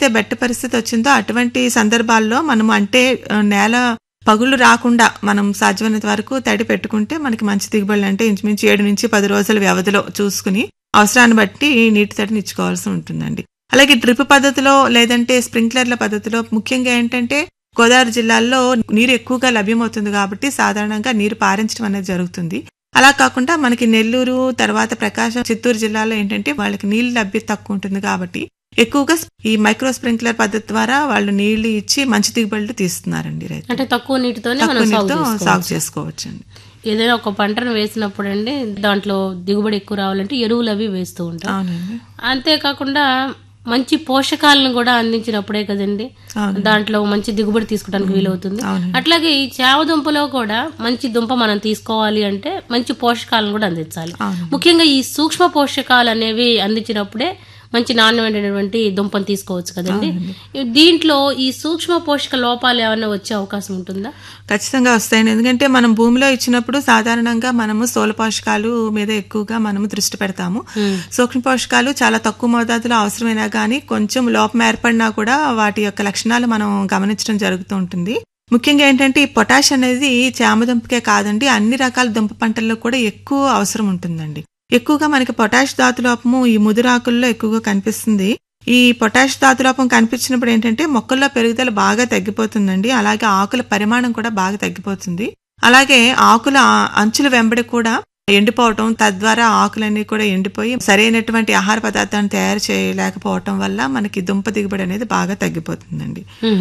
ఎప్పుడైతే బెట్ట పరిస్థితి వచ్చిందో అటువంటి సందర్భాల్లో మనం అంటే ఆ, నేల పగులు రాకుండా మనం సాధ్యమైనంత వరకు తడి పెట్టుకుంటే మనకి మంచి దిగుబడులు అంటే ఇంచుమించు ఏడు నుంచి పది రోజుల వ్యవధిలో చూసుకుని అవసరాన్ని బట్టి నీటి తడిని ఇచ్చుకోవాల్సి ఉంటుందండి అలాగే డ్రిప్ పద్ధతిలో లేదంటే స్ప్రింక్లర్ల పద్ధతిలో ముఖ్యంగా ఏంటంటే గోదావరి జిల్లాల్లో నీరు ఎక్కువగా లభ్యమవుతుంది కాబట్టి సాధారణంగా నీరు పారించడం అనేది జరుగుతుంది అలా కాకుండా మనకి నెల్లూరు తర్వాత ప్రకాశం చిత్తూరు జిల్లాలో ఏంటంటే వాళ్ళకి నీళ్ళు లభ్యత తక్కువ ఉంటుంది కాబట్టి ఎక్కువగా ఈ మైక్రో స్ప్రింక్లర్ పద్ధతి ద్వారా వాళ్ళు నీళ్లు ఇచ్చి మంచి దిగుబడులు తీస్తున్నారండి రైతు అంటే తక్కువ నీటితోనే తక్కువ మనం సాగు నీటితో చేసుకోవచ్చు. సాగు చేసుకోవచ్చండి ఏదైనా ఒక పంటను వేసినప్పుడు అండి దాంట్లో దిగుబడి ఎక్కువ రావాలంటే ఎరువులు అవి వేస్తూ ఉంటాం అవునండి అంతేకాకుండా మంచి పోషకాలను కూడా అందించినప్పుడే కదండి అవును. దాంట్లో మంచి దిగుబడి తీసుకోవడానికి వీలవుతుంది అవునండి. అట్లాగే ఈ చామ దుంపలో కూడా మంచి దుంప మనం తీసుకోవాలి అంటే మంచి పోషకాలను కూడా అందించాలి అవునండి. ముఖ్యంగా ఈ సూక్ష్మ పోషకాలు అనేవి అందించినప్పుడే మంచి నాణ్యమైనటువంటి దుంపను తీసుకోవచ్చు కదండి దీంట్లో ఈ సూక్ష్మ పోషక లోపాలు ఏమైనా వచ్చే అవకాశం ఉంటుందా ఖచ్చితంగా వస్తాయండి ఎందుకంటే మనం భూమిలో ఇచ్చినప్పుడు సాధారణంగా మనము స్థూల పోషకాలు మీద ఎక్కువగా మనము దృష్టి పెడతాము సూక్ష్మ పోషకాలు చాలా తక్కువ మోతాదులో అవసరమైనా కానీ కొంచెం లోపం ఏర్పడినా కూడా వాటి యొక్క లక్షణాలు మనం గమనించడం జరుగుతూ ఉంటుంది ముఖ్యంగా ఏంటంటే ఈ పొటాష్ అనేది చామదుంపకే కాదండి అన్ని రకాల దుంప పంటల్లో కూడా ఎక్కువ అవసరం ఉంటుందండి ఎక్కువగా మనకి పొటాష్ ధాతులోపము ఈ ముదురాకుల్లో ఎక్కువగా కనిపిస్తుంది ఈ పొటాష్ ధాతులోపం కనిపించినప్పుడు ఏంటంటే మొక్కల్లో పెరుగుదల బాగా తగ్గిపోతుందండి అలాగే ఆకుల పరిమాణం కూడా బాగా తగ్గిపోతుంది అలాగే ఆకుల ఆ- అంచుల వెంబడి కూడా ఎండిపోవటం తద్వారా ఆకులన్నీ కూడా ఎండిపోయి సరైనటువంటి ఆహార పదార్థాన్ని తయారు చేయలేకపోవటం వల్ల మనకి దుంప దిగుబడి అనేది బాగా తగ్గిపోతుందండి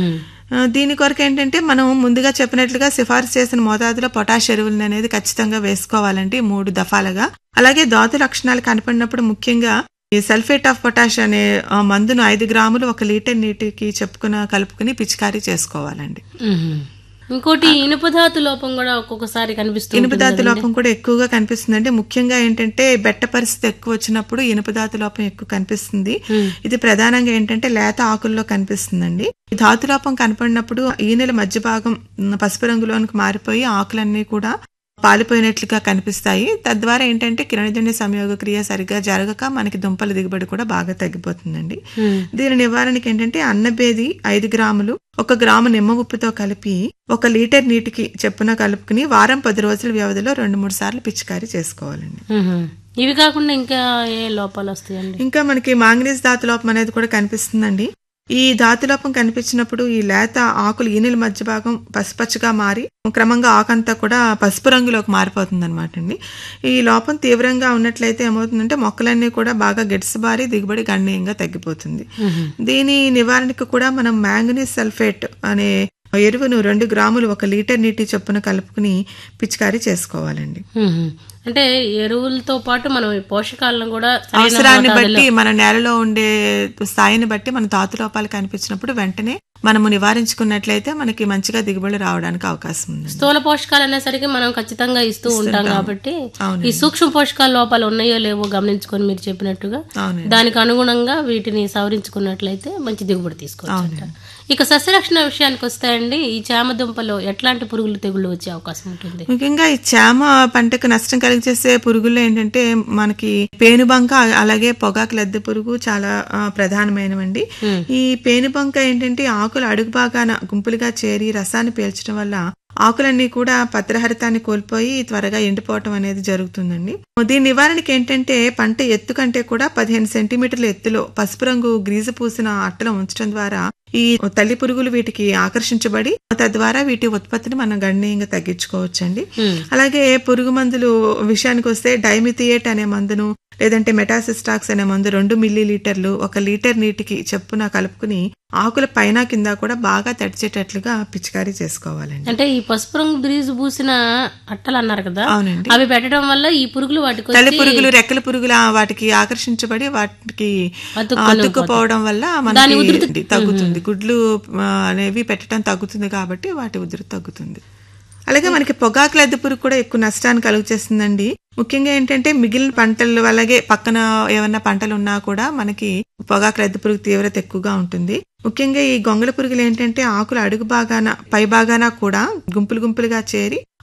ఆ, దీని కొరకు ఏంటంటే మనం ముందుగా చెప్పినట్లుగా సిఫారసు చేసిన మోతాదులో పొటాష్ ఎరువులను అనేది ఖచ్చితంగా వేసుకోవాలండి మూడు దఫాలుగా అలాగే దాతు లక్షణాలు కనపడినప్పుడు ముఖ్యంగా ఈ సల్ఫేట్ ఆఫ్ పొటాష్ అనే ఆ, మందును ఐదు గ్రాములు ఒక లీటర్ నీటికి చెప్పుకున్న కలుపుకుని పిచికారీ చేసుకోవాలండి ఇంకోటి ఇనుపధాతు లోపం కూడా ఒక్కొక్కసారి కనిపిస్తుంది ఇనుపదాతు లోపం కూడా ఎక్కువగా కనిపిస్తుందండి ముఖ్యంగా ఏంటంటే బెట్ట పరిస్థితి ఎక్కువ వచ్చినప్పుడు ఇనుపదాతు లోపం ఎక్కువ కనిపిస్తుంది ఇది ప్రధానంగా ఏంటంటే లేత ఆకుల్లో కనిపిస్తుందండి ఈ ధాతు లోపం కనపడినప్పుడు ఈనెల మధ్య భాగం ఉమ్, పసుపు రంగులోనికి మారిపోయి ఆకులన్నీ కూడా పాలిపోయినట్లుగా కనిపిస్తాయి తద్వారా ఏంటంటే కిరణజన్య సంయోగ క్రియ సరిగ్గా జరగక మనకి దుంపల దిగుబడి కూడా బాగా తగ్గిపోతుందండి దీని నివారణకి ఏంటంటే అన్నబేది ఐదు గ్రాములు ఒక గ్రాము నిమ్మ ఉప్పుతో కలిపి ఒక లీటర్ నీటికి చెప్పున కలుపుకుని వారం పది రోజుల వ్యవధిలో రెండు మూడు సార్లు పిచికారీ చేసుకోవాలండి మ్మ్. ఇవి కాకుండా ఇంకా ఏ లోపాలు వస్తాయండి ఇంకా మనకి మాంగనీస్ ధాతులోపం అనేది కూడా కనిపిస్తుందండి ఈ ధాతులోపం కనిపించినప్పుడు ఈ లేత ఆకులు ఈనెల మధ్య భాగం పసుపచ్చగా మారి క్రమంగా ఆకంతా కూడా పసుపు రంగులోకి మారిపోతుంది అనమాట అండి ఈ లోపం తీవ్రంగా ఉన్నట్లయితే ఏమవుతుందంటే మొక్కలన్నీ కూడా బాగా గెడిసిబారి దిగుబడి గణనీయంగా తగ్గిపోతుంది దీని నివారణకు కూడా మనం మ్యాంగనీస్ సల్ఫేట్ అనే ఎరువును రెండు గ్రాములు ఒక లీటర్ నీటి చొప్పున కలుపుకుని పిచికారీ చేసుకోవాలండి మ్మ్. అంటే ఎరువులతో పాటు మనం ఈ పోషకాలను కూడా సరైన అవసరాన్ని మోతాదులో- బట్టి మన నేలలో ఉండే స్థాయిని బట్టి మన ధాతు లోపాలు కనిపించినప్పుడు వెంటనే మనము నివారించుకున్నట్లయితే మనకి మంచిగా దిగుబడి రావడానికి అవకాశం ఉంది స్థూల పోషకాలు అనేసరికి మనం ఖచ్చితంగా ఇస్తూ ఉంటాం కాబట్టి అవునండి. ఈ సూక్ష్మ పోషకాల లోపాలు ఉన్నాయో లేవో గమనించుకొని మీరు చెప్పినట్టుగా అవునండి దానికి అనుగుణంగా వీటిని సవరించుకున్నట్లయితే మంచి దిగుబడి తీసుకోవచ్చు అంట. ఇక సస్యరక్షణ విషయానికి వస్తాయండి ఈ చామ దుంపలో ఎట్లాంటి పురుగులు తెగుళ్ళు వచ్చే అవకాశం ఉంటుంది ముఖ్యంగా ఈ చామ పంటకు నష్టం కలిగజేసే పురుగుల్లో ఏంటంటే మనకి పేనుబంక అలాగే పొగాకు లద్దె పురుగు చాలా ఆ, ప్రధానమైనవండి ఈ పేనుబంక ఏంటంటే ఆకులు అడుగు భాగాన గుంపులుగా చేరి రసాన్ని పీల్చడం వల్ల ఆకులన్నీ కూడా పత్రహరితాన్ని కోల్పోయి త్వరగా ఎండిపోవటం అనేది జరుగుతుందండి దీని నివారణకి ఏంటంటే పంట ఎత్తు కంటే కూడా పదిహేను సెంటీమీటర్ల ఎత్తులో పసుపు రంగు గ్రీజు పూసిన అట్టలో ఉంచడం ద్వారా ఈ తల్లి పురుగులు వీటికి ఆకర్షించబడి తద్వారా వీటి ఉత్పత్తిని మనం గణనీయంగా తగ్గించుకోవచ్చండి అలాగే పురుగు మందులు విషయానికి వస్తే డైమిథియేట్ అనే మందును లేదంటే మెటాసిస్టాక్స్ అనే మందు రెండు మిల్లీ లీటర్లు ఒక లీటర్ నీటికి చెప్పున కలుపుకుని ఆకుల పైన కింద కూడా బాగా తడిచేటట్లుగా పిచికారీ చేసుకోవాలండి అంటే ఈ పసుపు రంగు గ్రీజు పూసిన అట్టలు అన్నారు కదా అవునండి అవి పెట్టడం వల్ల ఈ పురుగులు వాటికి తల్లి వచ్చి పురుగులు రెక్కల పురుగులు ఆ వాటికి ఆకర్షించబడి వాటికి అతుక్కొని అతుక్కుపోవడం వల్ల మనకి తగ్గుతుంది గుడ్లు ఆ, అనేవి పెట్టడం తగ్గుతుంది కాబట్టి వాటి ఉధృతి తగ్గుతుంది అలాగే మనకి పొగాకు లద్దె పురుగు కూడా ఎక్కువ నష్టాన్ని కలుగు చేస్తుందండి ముఖ్యంగా ఏంటంటే మిగిలిన పంటలు అలాగే పక్కన ఏమన్నా పంటలు ఉన్నా కూడా మనకి పొగాకు లద్దె పురుగు తీవ్రత ఎక్కువగా ఉంటుంది ముఖ్యంగా ఈ గొంగళ పురుగులు ఏంటంటే ఆకుల అడుగు భాగాన పై భాగాన కూడా గుంపులు గుంపులుగా చేరి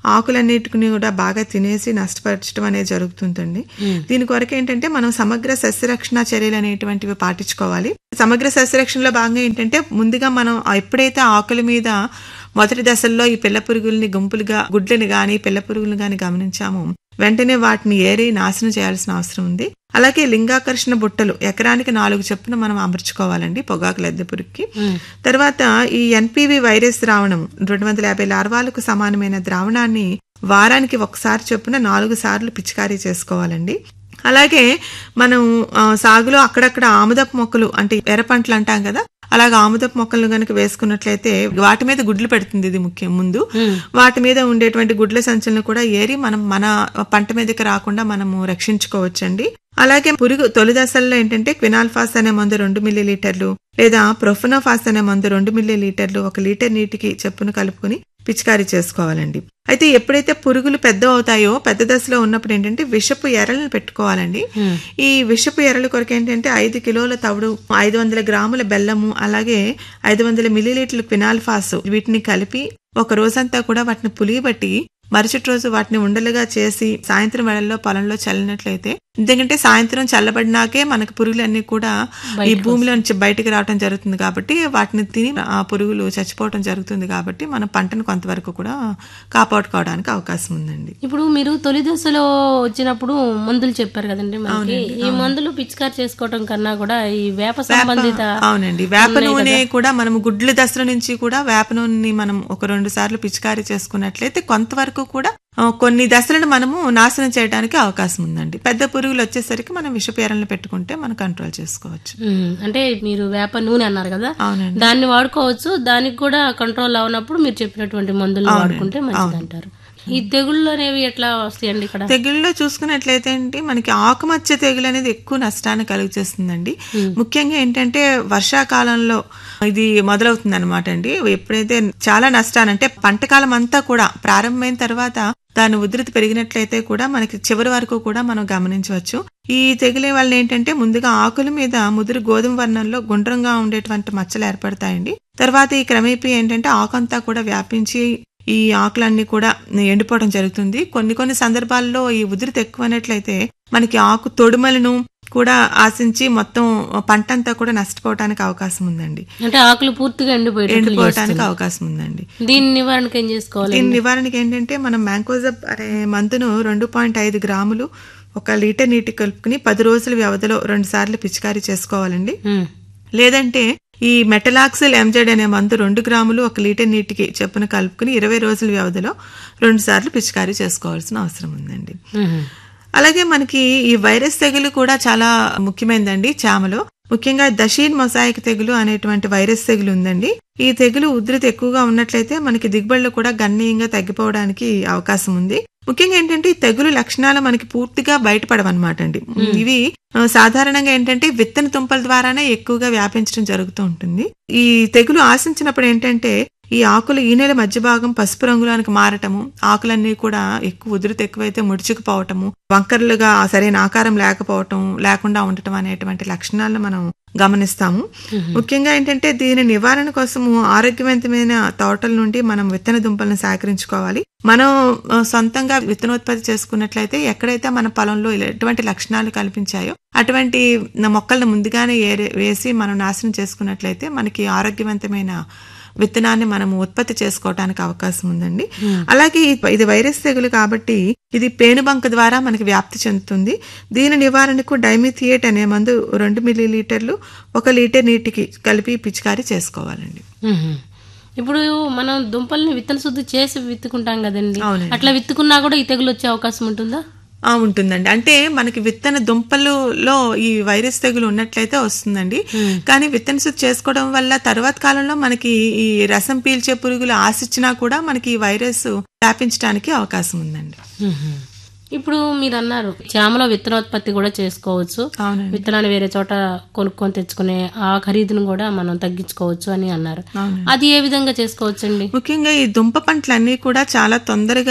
ఆకులన్నిటిని కూడా బాగా తినేసి నష్టపరచడం అనేది జరుగుతుందండి దీని కొరకు ఏంటంటే మనం సమగ్ర సస్యరక్షణ చర్యలు అనేటువంటివి పాటించుకోవాలి సమగ్ర సస్యరక్షణలో భాగంగా ఏంటంటే ముందుగా మనం ఎప్పుడైతే ఆకుల మీద మొదటి దశల్లో ఈ పిల్ల పురుగుల్ని గుంపులుగా గుడ్లని గాని పిల్ల పురుగులను గాని గమనించాము వెంటనే వాటిని ఏరి నాశనం చేయాల్సిన అవసరం ఉంది అలాగే లింగాకర్షణ బుట్టలు ఎకరానికి నాలుగు చొప్పున మనం అమర్చుకోవాలండి పొగాకు లద్దె పురుగుకి తర్వాత ఈ ఎన్పివి వైరస్ ద్రావణం రెండు వందల యాభై లార్వాలకు సమానమైన ద్రావణాన్ని వారానికి ఒకసారి చొప్పున నాలుగు సార్లు పిచికారీ చేసుకోవాలండి అలాగే మనం ఆ, సాగులో అక్కడక్కడ ఆముదపు మొక్కలు అంటే ఎర్ర పంటలు అంటాం కదా అలాగే ఆముదపు మొక్కలను గనుక వేసుకున్నట్లయితే వాటి మీద గుడ్లు పెడుతుంది ఇది ముఖ్యం ముందు వాటి మీద ఉండేటువంటి గుడ్ల సంచులను కూడా ఏరి మనం మన పంట మీదకి రాకుండా మనము రక్షించుకోవచ్చండి అలాగే పురుగు తొలి దశల్లో ఏంటంటే క్వినాల్ఫాస్ అనే మందు రెండు మిల్లీ లీటర్లు లేదా ప్రొఫెనోఫాస్ అనే మందు రెండు మిల్లీ లీటర్లు ఒక లీటర్ నీటికి చెప్పును కలుపుకుని పిచికారీ చేసుకోవాలండి అయితే ఎప్పుడైతే పురుగులు పెద్ద అవుతాయో పెద్ద దశలో ఉన్నప్పుడు ఏంటంటే విషపు ఎరలను పెట్టుకోవాలండి ఈ విషపు ఎరల కొరకు ఏంటంటే ఐదు కిలోల తవుడు ఐదు వందల గ్రాముల బెల్లము అలాగే ఐదు వందల మిల్లీలీటర్ల క్వినాల్ఫాస్ వీటిని కలిపి ఒక రోజంతా కూడా వాటిని పులియబట్టి మరుసటి రోజు వాటిని ఉండలుగా చేసి సాయంత్రం వేళల్లో పొలంలో చల్లినట్లయితే ఎందుకంటే సాయంత్రం చల్లబడినాకే మనకు పురుగులన్నీ కూడా ఈ భూమిలో నుంచి బయటికి రావడం జరుగుతుంది కాబట్టి వాటిని తిని ఆ పురుగులు చచ్చిపోవడం జరుగుతుంది కాబట్టి మన పంటను కొంతవరకు కూడా కాపాడుకోవడానికి అవకాశం ఉందండి ఇప్పుడు మీరు తొలి దశలో వచ్చినప్పుడు మందులు చెప్పారు కదండి మనకి ఈ మందులు పిచికారి చేసుకోవటం కన్నా కూడా ఈ వేప సంబంధిత అవునండి వేప నూనె కూడా మనం గుడ్ల దశల నుంచి కూడా వేప నూనెని మనం ఒక రెండు సార్లు పిచికారీ చేసుకున్నట్లయితే కొంతవరకు కూడా ఆ, కొన్ని దశలను మనము నాశనం చేయడానికి అవకాశం ఉందండి పెద్ద పురుగులు వచ్చేసరికి మనం విషపేరలను పెట్టుకుంటే మనం కంట్రోల్ చేసుకోవచ్చు ఉమ్, అంటే మీరు వేప నూనె అన్నారు కదా అవునండి దాన్ని వాడుకోవచ్చు దానికి కూడా కంట్రోల్ అవునప్పుడు మీరు చెప్పినటువంటి మందులు వాడుకుంటే మంచిది అంటారు ఈ తెగుళ్ళు అనేవి ఎట్లా వస్తాయండి ఇక్కడ తెగుళ్ళలో చూసుకున్నట్లయితే ఏంటి మనకి ఆకుమచ్చ తెగులు అనేది ఎక్కువ నష్టాన్ని కలుగజేస్తుందండి ముఖ్యంగా ఏంటంటే వర్షాకాలంలో ఇది మొదలవుతుంది అనమాట అండి ఎప్పుడైతే చాలా నష్టాన్ని అంటే పంటకాలం అంతా కూడా ప్రారంభమైన తర్వాత దాని ఉధృతి పెరిగినట్లయితే కూడా మనకి చివరి వరకు కూడా మనం గమనించవచ్చు ఈ తెగులే వల్ల ఏంటంటే ముందుగా ఆకుల మీద ముదురు గోధుమ వర్ణంలో గుండ్రంగా ఉండేటువంటి మచ్చలు ఏర్పడతాయండి తర్వాత ఈ క్రమేపీ ఏంటంటే ఆకంతా కూడా వ్యాపించి ఈ ఆకులన్నీ కూడా ఎండిపోవడం జరుగుతుంది కొన్ని కొన్ని సందర్భాల్లో ఈ ఉధృతి ఎక్కువైనట్లయితే మనకి ఆకు తొడుమలను కూడా ఆశించి మొత్తం పంట అంతా కూడా నష్టపోవడానికి అవకాశం ఉందండి అంటే ఆకులు పూర్తిగా ఎండిపోయేటట్లు ఎండిపోవడానికి అవకాశం ఉందండి దీని నివారణకు ఏం చేసుకోవాలి దీని నివారణకి ఏంటంటే మనం మ్యాంకోజబ్ అనే మందును రెండు పాయింట్ ఐదు గ్రాములు ఒక లీటర్ నీటి కలుపుకుని పది రోజుల వ్యవధిలో రెండు సార్లు పిచికారీ చేసుకోవాలండి ఉమ్, లేదంటే ఈ మెటలాక్సిల్ ఎంజెడ్ అనే మందు రెండు గ్రాములు ఒక లీటర్ నీటికి చెప్పున కలుపుకుని ఇరవై రోజుల వ్యవధిలో రెండు సార్లు పిచికారీ చేసుకోవాల్సిన అవసరం ఉందండి ఉమ్, అలాగే మనకి ఈ వైరస్ తెగులు కూడా చాలా ముఖ్యమైనదండి చామలో ముఖ్యంగా దషీన్ మొసాయిక్ తెగులు అనేటువంటి వైరస్ తెగులు ఉందండి ఈ తెగులు ఉధృతి ఎక్కువగా ఉన్నట్లయితే మనకి దిగుబడులు కూడా గణనీయంగా తగ్గిపోవడానికి అవకాశం ఉంది ముఖ్యంగా ఏంటంటే ఈ తెగులు లక్షణాలు మనకి పూర్తిగా బయటపడవన్నమాట అండి ఇవి ఆ, సాధారణంగా ఏంటంటే విత్తన తుంపల ద్వారానే ఎక్కువగా వ్యాపించడం జరుగుతూ ఉంటుంది ఈ తెగులు ఆశించినప్పుడు ఏంటంటే ఈ ఆకులు ఈ నెల మధ్య భాగం పసుపు రంగులోనికి మారటము ఆకులన్నీ కూడా ఎక్కువ ఉధృతి ఎక్కువైతే ముడుచుకుపోవటము వంకర్లుగా సరైన ఆకారం లేకపోవటం లేకుండా ఉండటం అనేటువంటి లక్షణాలను మనం గమనిస్తాము ముఖ్యంగా ఏంటంటే దీని నివారణ కోసము ఆరోగ్యవంతమైన తోటల నుండి మనం విత్తన దుంపలను సేకరించుకోవాలి మనం ఆ, సొంతంగా విత్తనోత్పత్తి చేసుకున్నట్లయితే ఎక్కడైతే మన పొలంలో ఇలా ఎటువంటి లక్షణాలు కల్పించాయో అటువంటి మొక్కలను ముందుగానే ఏరే- వేసి మనం నాశనం చేసుకున్నట్లయితే మనకి ఆరోగ్యవంతమైన విత్తనాన్ని మనము ఉత్పత్తి చేసుకోవడానికి అవకాశం ఉందండి అలాగే ఈ- ఇది వైరస్ తెగులు కాబట్టి ఇది పేనుబంక ద్వారా మనకి వ్యాప్తి చెందుతుంది దీని నివారణకు డైమిథియేట్ అనే మందు రెండు మిల్లీ లీటర్లు ఒక లీటర్ నీటికి కలిపి పిచికారీ చేసుకోవాలండి ఉమ్. ఇప్పుడు మనం దుంపల్ని విత్తన శుద్ధి చేసి విత్తుకుంటాం కదండి అవునండి. అట్లా విత్తుకున్నా కూడా ఈ తెగులు వచ్చే అవకాశం ఉంటుందా ఆ ఉంటుందండి అంటే మనకి విత్తన దుంపలులో ఈ వైరస్ తెగులు ఉన్నట్లయితే వస్తుందండి కానీ విత్తన శుద్ధి చేసుకోవడం వల్ల తర్వాత కాలంలో మనకి ఈ రసం పీల్చే పురుగులు ఆశించినా కూడా మనకి ఈ వైరస్ వ్యాపించడానికి అవకాశం ఉందండి ఉమ్. ఇప్పుడు మీరు అన్నారు చామలో విత్తనోత్పత్తి కూడా చేసుకోవచ్చు అవునండి విత్తనాలు వేరే చోట కొనుక్కొని తెచ్చుకునే ఆ ఖరీదును కూడా మనం తగ్గించుకోవచ్చు అని అన్నారు అవునండి అది ఏ విధంగా చేసుకోవచ్చండి ముఖ్యంగా ఈ దుంప పంటలన్నీ కూడా చాలా తొందరగా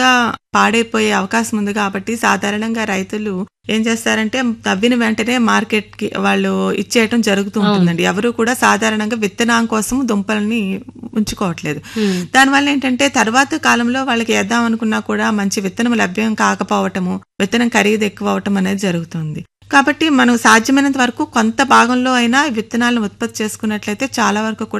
పాడైపోయే అవకాశం ఉంది కాబట్టి సాధారణంగా రైతులు ఏం చేస్తారంటే తవ్విన వెంటనే మార్కెట్ కి వాళ్ళు ఇచ్చేయటం జరుగుతూ ఉంటుందండి ఎవరు కూడా సాధారణంగా విత్తనం కోసం దుంపల్ని ఉంచుకోవట్లేదు దానివల్ల ఏంటంటే తర్వాత కాలంలో వాళ్ళకి వేద్దాం అనుకున్నా కూడా మంచి విత్తనం లభ్యం కాకపోవటము విత్తనం ఖరీదు ఎక్కువ అవటం అనేది జరుగుతుంది కాబట్టి మనం సాధ్యమైనంత వరకు కొంత భాగంలో అయినా విత్తనాలను ఉత్పత్తి చేసుకున్నట్లయితే చాలా వరకు కూడా